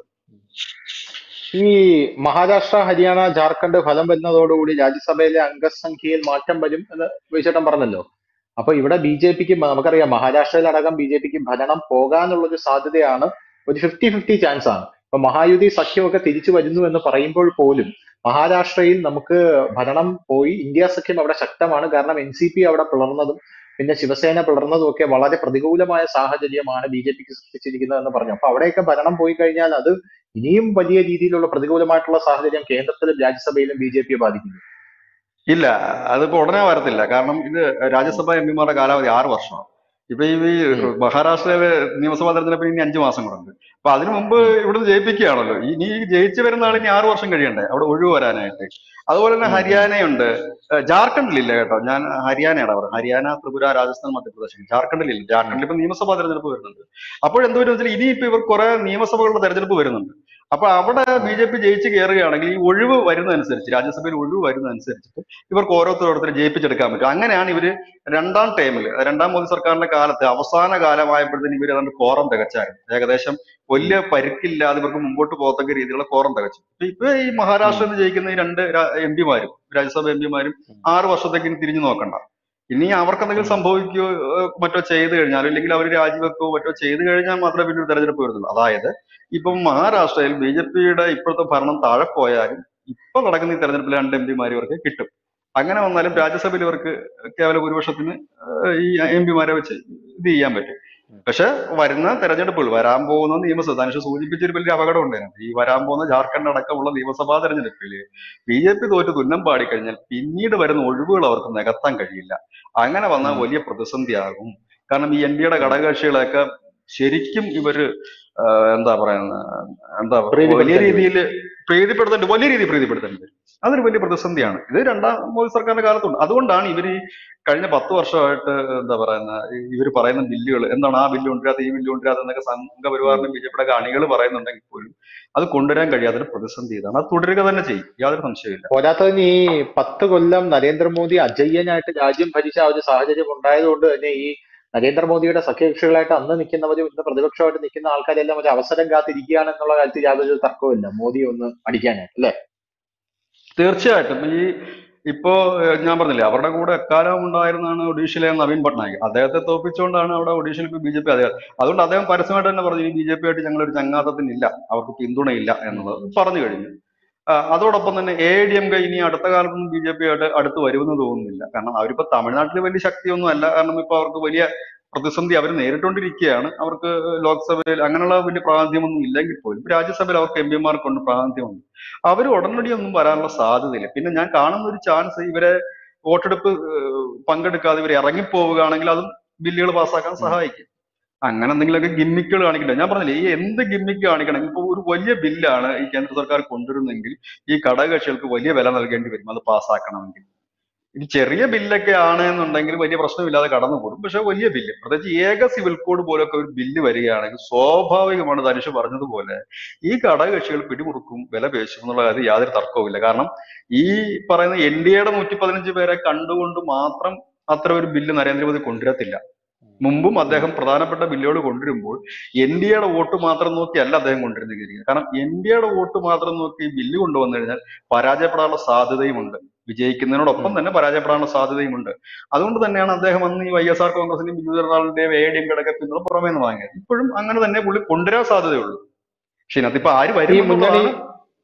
ഈ മഹാരാഷ്ട്ര ഹരിയാന ജാർഖണ്ഡ് ഫലം വരുന്നതോടുകൂടി രാജ്യസഭയിലെ അംഗസംഖ്യയിൽ മാറ്റം വരും എന്ന് വിജയേട്ടൻ പറഞ്ഞല്ലോ അപ്പൊ ഇവിടെ ബി ജെ പിക്ക് നമുക്കറിയാം മഹാരാഷ്ട്രയിലടക്കം ബി ജെ പിക്ക് ഭരണം പോകാനുള്ള ഒരു സാധ്യതയാണ് ഒരു ഫിഫ്റ്റി ഫിഫ്റ്റി ചാൻസ് ആണ് ഇപ്പൊ മഹായുതി സഖ്യമൊക്കെ തിരിച്ചു വരുന്നു എന്ന് പറയുമ്പോൾ പോലും മഹാരാഷ്ട്രയിൽ നമുക്ക് ഭരണം പോയി ഇന്ത്യ സഖ്യം അവിടെ ശക്തമാണ് കാരണം എൻ സി പി അവിടെ പിളർന്നതും പിന്നെ ശിവസേന പിളർന്നതും ഒക്കെ വളരെ പ്രതികൂലമായ സാഹചര്യമാണ് ബി ജെ പിക്ക് സൃഷ്ടിച്ചിരിക്കുന്നത് എന്ന് പറഞ്ഞു അപ്പൊ അവിടെയൊക്കെ ഭരണം പോയി കഴിഞ്ഞാൽ അത് ഇനിയും വലിയ രീതിയിലുള്ള പ്രതികൂലമായിട്ടുള്ള സാഹചര്യം കേന്ദ്രത്തിലും രാജ്യസഭയിലും ബി ജെ പിയെ ബാധിക്കുന്നു ഇല്ല അതിപ്പോ ഉടനെ വരത്തില്ല കാരണം ഇത് രാജ്യസഭ എം പിമാരുടെ കാലാവധി ആറ് വർഷമാണ് ഇപ്പൊ ഈ ഉം. മഹാരാഷ്ട്രയിലെ നിയമസഭാ തെരഞ്ഞെടുപ്പിന് ഇനി അഞ്ചു മാസം കൂടെ ഉണ്ട് അപ്പൊ അതിനു മുമ്പ് ഉം. ഇവിടുന്ന് ജയിപ്പിക്കുകയാണല്ലോ ഇനി ഈ ജയിച്ചു വരുന്ന ആൾ ഇനി ആറ് വർഷം കഴിയണ്ടേ അവിടെ ഒഴിവ് വരാനായിട്ട് അതുപോലെ തന്നെ ഉം, ഉം. ഹരിയാനയുണ്ട് ഏഹ് ജാർഖണ്ഡിലില്ല കേട്ടോ ഞാൻ ഹരിയാനയുടെ പറയുന്നത് ഹരിയാന ത്രിപുര രാജസ്ഥാൻ മധ്യപ്രദേശ് ജാർഖണ്ഡിലില്ല ഉം. ജാർഖണ്ഡിൽ ഇപ്പൊ നിയമസഭാ തെരഞ്ഞെടുപ്പ് വരുന്നുണ്ട് അപ്പോൾ എന്ത് വരും വെച്ചാൽ ഇനിയിപ്പോ ഇവർ കുറെ നിയമസഭകളുടെ തെരഞ്ഞെടുപ്പ് വരുന്നുണ്ട് അപ്പൊ അവിടെ ബി ജെ പി ജയിച്ച് കയറുകയാണെങ്കിൽ ഈ ഒഴിവ് വരുന്നതനുസരിച്ച് രാജ്യസഭയിൽ ഒഴിവ് വരുന്നതനുസരിച്ചിട്ട് ഇവർക്ക് ഓരോരുത്തരോരുത്തരെ ജയിപ്പിച്ചെടുക്കാൻ പറ്റും അങ്ങനെയാണ് ഇവര് രണ്ടാം ടൈമിൽ രണ്ടാം മോദി സർക്കാരിന്റെ കാലത്ത് അവസാന കാലമായപ്പോഴത്തേന് ഇവർ അതുകൊണ്ട് കോറം തികച്ചായിരുന്നു ഏകദേശം വലിയ പരിക്കില്ലാതെ ഇവർക്ക് മുമ്പോട്ട് പോകത്തക്ക രീതിയിലുള്ള കോറം തികച്ചു ഇപ്പൊ ഇപ്പൊ ഈ ഉം. മഹാരാഷ്ട്രയിൽ നിന്ന് ജയിക്കുന്ന ഈ രണ്ട് എം പിമാരും രാജ്യസഭ എം പിമാരും ഉം. ആറ് വർഷത്തേക്ക് ഇനി തിരിഞ്ഞു നോക്കണ്ട ഇനി അവർക്ക് എന്തെങ്കിലും ഉം. സംഭവിക്കുകയോ ഏഹ് മറ്റോ ചെയ്തു കഴിഞ്ഞാലോ അല്ലെങ്കിൽ അവർ രാജിവെക്കുകയോ മറ്റോ ചെയ്തു കഴിഞ്ഞാൽ മാത്രമേ പിന്നെ ഒരു തെരഞ്ഞെടുപ്പ് വരുന്നുള്ളൂ അതായത് ഇപ്പം മഹാരാഷ്ട്രയിൽ ബി ജെ പിയുടെ ഇപ്പോഴത്തെ ഭരണം താഴെ പോയാലും ഇപ്പൊ നടക്കുന്ന ഈ തെരഞ്ഞെടുപ്പിൽ രണ്ട് എം പിമാർ ഇവർക്ക് കിട്ടും അങ്ങനെ വന്നാലും രാജ്യസഭയിൽ ഇവർക്ക് കേവല ഭൂരിപക്ഷത്തിന് ഏഹ് ഈ എം പിമാരെ വെച്ച് ഇത് ചെയ്യാൻ പറ്റും ഉം. പക്ഷെ വരുന്ന തെരഞ്ഞെടുപ്പുകൾ വരാൻ പോകുന്ന നിയമസഭ ധനുഷ് സൂചിപ്പിച്ചൊരു വലിയ അപകടം ഉണ്ടായിരുന്നു ഈ വരാൻ പോകുന്ന ജാർഖണ്ഡ് അടക്കമുള്ള നിയമസഭാ തെരഞ്ഞെടുപ്പിൽ ബി ജെ പി തോറ്റ് തുന്നം പാടിക്കഴിഞ്ഞാൽ പിന്നീട് വരുന്ന ഒഴിവുകൾ അവർക്ക് നികത്താൻ കഴിയില്ല അങ്ങനെ വന്നാൽ ഉം. വലിയ പ്രതിസന്ധിയാകും കാരണം ഈ എൻ ഡിയുടെ ഘടകകക്ഷികളെയൊക്കെ ശരിക്കും ഇവര് ആഹ് എന്താ പറയുന്നത് എന്താ വലിയ പ്രീതിപ്പെടുത്തേണ്ടി വരും രീതിയിൽ പ്രീതിപ്പെടുത്തേണ്ട വലിയ രീതിയിൽ പ്രീതിപ്പെടുത്തേണ്ടി വരും അതൊരു വലിയ പ്രതിസന്ധിയാണ് ഇത് രണ്ടാം മോദി സർക്കാരിന്റെ കാലത്തുണ്ട് അതുകൊണ്ടാണ് ഇവർ ഈ കഴിഞ്ഞ പത്ത് വർഷമായിട്ട് എന്താ പറയുന്ന ഇവർ പറയുന്ന ബില്ലുകൾ എന്താണ് ആ ബില്ല് കൊണ്ടുവരാതെ ഈ ബില്ല് കൊണ്ടുവരാതെ എന്നൊക്കെ ഉം. സംഘപരിവാറിനും ബി ജെ പിയുടെ അണികൾ പറയുന്നുണ്ടെങ്കിൽ പോലും അത് കൊണ്ടുവരാൻ കഴിയാത്തൊരു പ്രതിസന്ധി ഇതാണ് അത് തുടരുക തന്നെ ചെയ്യും യാതൊരു സംശയമില്ല പോരാത്തതിന് ഈ പത്ത് കൊല്ലം നരേന്ദ്രമോദി അജയ്യനായിട്ട് രാജ്യം ഭരിച്ച ആ ഒരു സാഹചര്യം ഉണ്ടായതുകൊണ്ട് തന്നെ ഈ നരേന്ദ്രമോദിയുടെ സഖ്യകക്ഷികളായിട്ട് അന്ന് നിൽക്കുന്നവരും ഇന്ന് പ്രതിപക്ഷമായിട്ട് നിൽക്കുന്ന ആൾക്കാരെല്ലാം ഒരു അവസരം കാത്തിരിക്കുകയാണ് എന്നുള്ള കാര്യത്തിൽ യാതൊരു തർക്കവുമില്ല മോദി ഒന്ന് അടിക്കാനായിട്ട് അല്ലെ തീർച്ചയായിട്ടും ഈ ഇപ്പോ ഏഹ് ഞാൻ പറഞ്ഞില്ലേ അവരുടെ കൂടെ എക്കാലവും ഉണ്ടായിരുന്നതാണ് ഒഡീഷയിലെ നവീൻ പട്നായിക് അദ്ദേഹത്തെ തോൽപ്പിച്ചുകൊണ്ടാണ് അവിടെ ഒഡീഷയിൽ ഇപ്പോൾ ബി ജെ പി അദ്ദേഹം അതുകൊണ്ട് അദ്ദേഹം പരസ്യമായിട്ട് തന്നെ പറഞ്ഞു ഈ ബി ജെ പി ആയിട്ട് ഞങ്ങളൊരു ചങ്ങാത്തത്തിനില്ല അവർക്ക് പിന്തുണയില്ല എന്നുള്ളത് പറഞ്ഞു കഴിഞ്ഞു ആ, അതോടൊപ്പം തന്നെ എ ഡി എം കെ ഇനി അടുത്ത കാലത്തൊന്നും ബി ജെ പി ആയിട്ട് അടുത്ത് വരുമെന്ന് തോന്നുന്നില്ല കാരണം അവരിപ്പോ തമിഴ്നാട്ടിൽ വലിയ ശക്തിയൊന്നും അല്ല കാരണം ഇപ്പൊ അവർക്ക് വലിയ പ്രതിസന്ധി അവർ നേരിട്ടുകൊണ്ടിരിക്കുകയാണ് അവർക്ക് ലോക്സഭയിൽ അങ്ങനെയുള്ള വലിയ പ്രാതിനിധ്യമൊന്നും ഇല്ലെങ്കിൽ പോലും രാജ്യസഭയിൽ അവർക്ക് എം പിമാർക്കുണ്ട് പ്രാതിനിധ്യമുണ്ട് അവർ ഉടനടി ഒന്നും വരാനുള്ള സാധ്യതയില്ല പിന്നെ ഞാൻ കാണുന്ന ഒരു ചാൻസ് ഇവരെ വോട്ടെടുപ്പ് ഏഹ്, പങ്കെടുക്കാതെ ഇവർ ഇറങ്ങിപ്പോവുകയാണെങ്കിൽ അതും ബില്ലുകൾ പാസ്സാക്കാൻ ഉം. സഹായിക്കും അങ്ങനെ എന്തെങ്കിലുമൊക്കെ ഗിമ്മിക്കുകൾ കാണിക്കട്ടെ ഞാൻ പറഞ്ഞില്ലേ ഈ എന്ത് ഗിമ്മിക്ക് കാണിക്കണമെങ്കിൽ ഇപ്പൊ ഒരു വലിയ ബില്ലാണ് ഈ കേന്ദ്ര സർക്കാർ കൊണ്ടുവരുന്നെങ്കിൽ ഈ ഘടകകക്ഷികൾക്ക് വലിയ വില നൽകേണ്ടി വരും അത് പാസ്സാക്കണമെങ്കിൽ ഇനി ചെറിയ ബില്ലൊക്കെ ആണ് എന്നുണ്ടെങ്കിൽ വലിയ പ്രശ്നമില്ലാതെ കടന്നുകൂടും പക്ഷെ വലിയ ബില്ല് പ്രത്യേകിച്ച് ഏക സിവിൽ കോഡ് പോലൊക്കെ ഒരു ബില്ല് വരികയാണെങ്കിൽ സ്വാഭാവികമാണ് ധനുഷ് പറഞ്ഞതുപോലെ ഈ ഘടകകക്ഷികൾ പിടിമുറുക്കും വില പേശും എന്നുള്ള കാര്യം യാതൊരു തർക്കവുമില്ല കാരണം ഈ പറയുന്ന എൻ ഡി എയുടെ നൂറ്റി പതിനഞ്ച് പേരെ കണ്ടുകൊണ്ട് മാത്രം അത്ര ഒരു ബില്ല് നരേന്ദ്രമോദി കൊണ്ടുവരത്തില്ല മുമ്പും അദ്ദേഹം പ്രധാനപ്പെട്ട ബില്ലുകൾ കൊണ്ടുവരുമ്പോൾ എൻ ഡി എയുടെ വോട്ട് മാത്രം നോക്കിയല്ല അദ്ദേഹം കൊണ്ടുവരുന്നത് കാരണം എൻ ഡി എയുടെ വോട്ട് മാത്രം നോക്കി ഈ ബില്ല് കൊണ്ടുവന്നു കഴിഞ്ഞാൽ പരാജയപ്പെടാനുള്ള സാധ്യതയുമുണ്ട് വിജയിക്കുന്നതിനോടൊപ്പം ഉം. തന്നെ പരാജയപ്പെടാനുള്ള സാധ്യതയുമുണ്ട് അതുകൊണ്ട് തന്നെയാണ് അദ്ദേഹം അന്ന് ഈ വൈ എസ് ആർ കോൺഗ്രസിന്റെയും ബിജു ജനതാളിന്റെയും എ ഡി എം കിടക്കെ പിന്തുണ പുറമേ നിന്ന് വാങ്ങിയത് ഇപ്പോഴും അങ്ങനെ തന്നെ പുള്ളി കൊണ്ടുവരാൻ സാധ്യതയുള്ളൂ പക്ഷെ ഇതിനകത്ത് ഇപ്പൊ ആര് ഈ വരും മുന്നണി എന്നുള്ളതാണ്